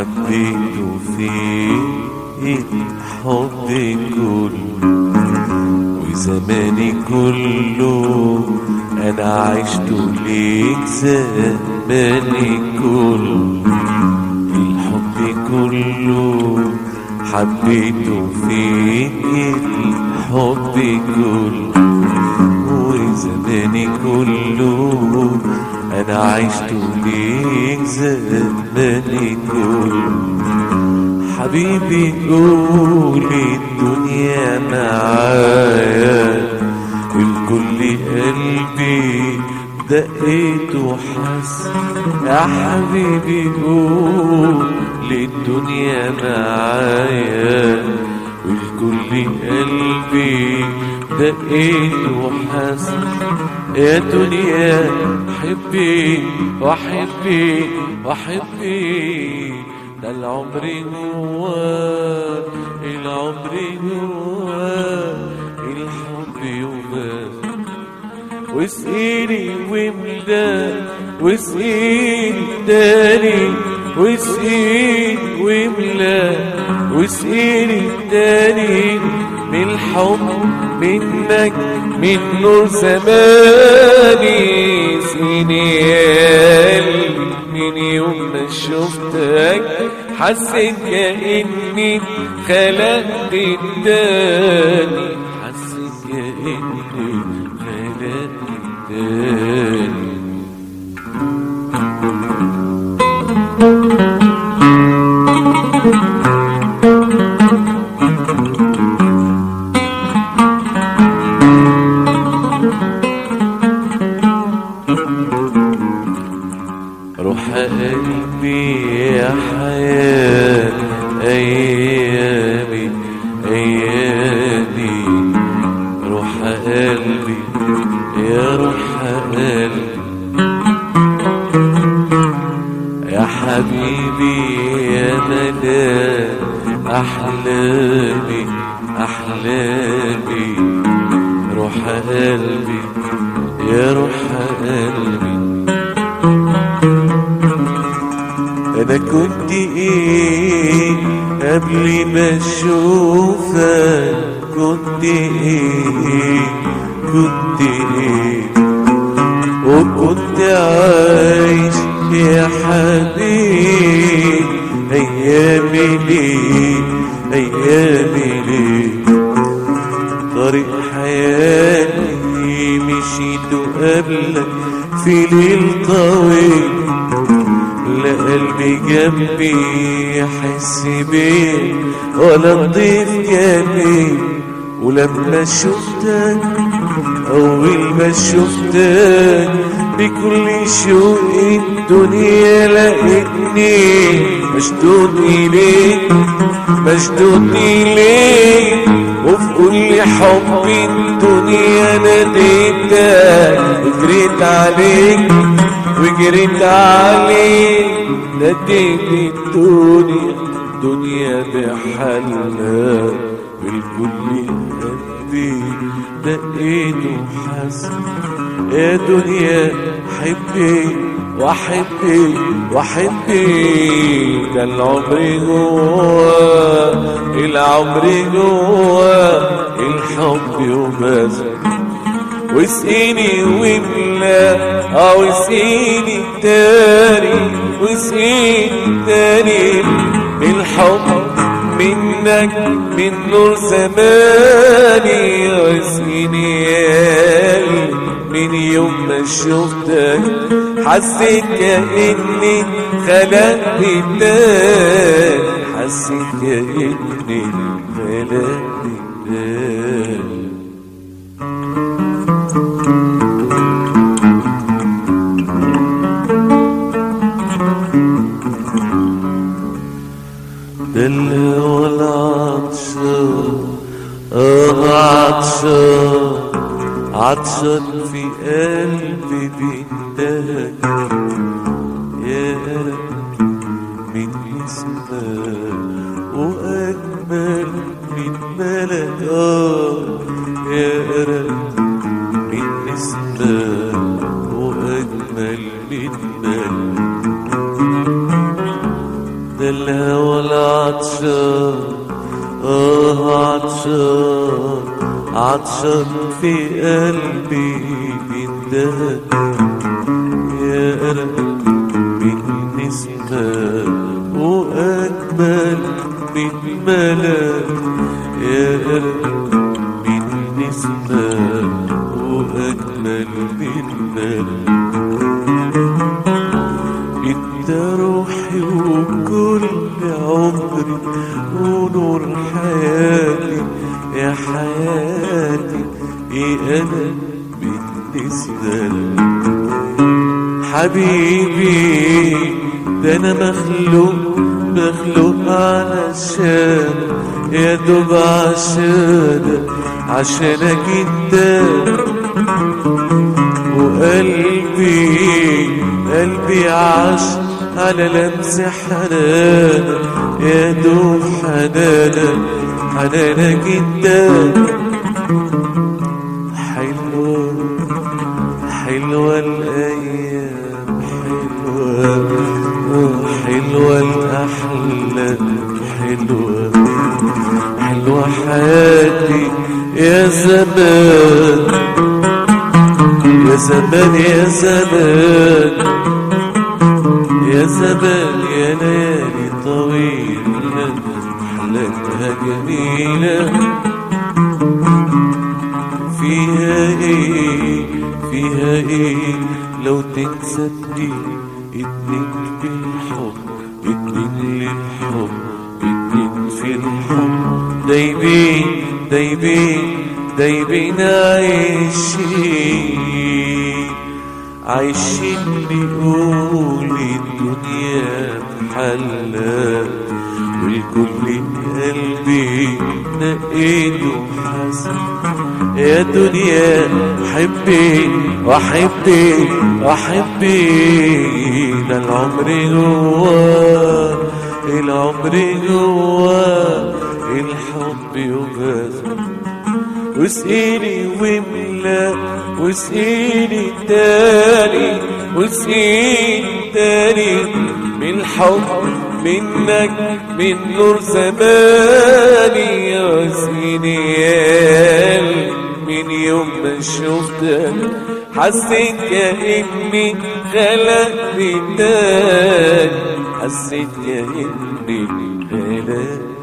حبيته فيه الحب كله وزماني كله انا عشت ليك زماني كله الحب كله حبيته فيك الحب كله وزماني كله انا عشت ليك زماني كله حبيبي قول الدنيا معايا الكل قلبي دقيت وحس يا حبيبي قول الدنيا معايا والكل قلبي دقيت وحس يا دنيا حبي وحبي وحبي ده العمر جواه العمر جواه الحب يبان واسقيني واملا واسقيني تاني واسقيني واملا واسقيني تاني من الحب منك من نور زماني سيني يا قلبي من يوم ما شفتك حسيت كأني خلقت التاني حسيت كأني خلقت التاني روح قلبي يا حياة أيامي أيامي روح قلبي يا روح قلبي يا حبيبي يا مدى أحلامي أحلامي روح قلبي يا روح قلبي انا كنت ايه قبل ما اشوفك كنت ايه كنت ايه وكنت عايش يا حبيبي ايامي ليه ايامي ليه طريق حياتي مشيت قبلك في ليل طويل لا قلبي جنبي يحس بيه ولا نضيف جنبي ولما شفتك أول ما شفتك بكل شوق الدنيا لقيتني مشدود إليك مشدود إليك وفي كل حب الدنيا ناديتك وجريت عليك وجريت عليك ناديت الدنيا الدنيا بحالها بالكل قلبي دقيت وحس يا دنيا حبي وحبي وحبي ده العمر جوا العمر جوا الحب وبس واسقيني واملا اه واسقيني تاني واسقيني تاني الحب منك من نور زماني واسقيني يا قلبي من يوم ما شفتك حسيت كأني خلقت النار حسيت كأني خلقت النار ده الهوى العطشان اه عطشان عطشان في قلبي بيندهك يا قلب من اسمك وأجمل من ملك آه يا قلب من اسمك وأجمل من ملك ده الهوى العطشان اه عطشان عطشان في قلبي بيندهك يا قلب من نسمة وأجمل من ملاك يا قلب من نسمة وأجمل من ملاك انت روحي وكل عمري ونور حياتي يا حياتي ايه انا بالنسبة لك حبيبي ده انا مخلوق مخلوق علشان يا دوب عشانك عشانك انت وقلبي قلبي عاش على لمس حنانك يا دوب حنانك حنانك انت حلوة حلوة الأيام حلوة حلوة الأحلام حلوة حلوة حياتي يا زمان يا زمان يا زمان يا زمان يا ليالي طويلة حلتها جميلة فيها ايه فيها ايه لو تنسى اتنين اتنين بالحب اتنين للحب اتنين في الحب دايبين دايبين دايبين عايشين عايشين بيقول الدنيا محلة والكل قلبي نقيته حسن يا دنيا حبي وحبي وحبي ده العمر جواه العمر جواه الحب يغازل واسقيني واملا واسقيني تاني واسقيني تاني من حب منك من نور زماني واسقيني يا قلبي من يوم ما شفتك حسيت كأني خلقت تاني حسيت كأني خلقت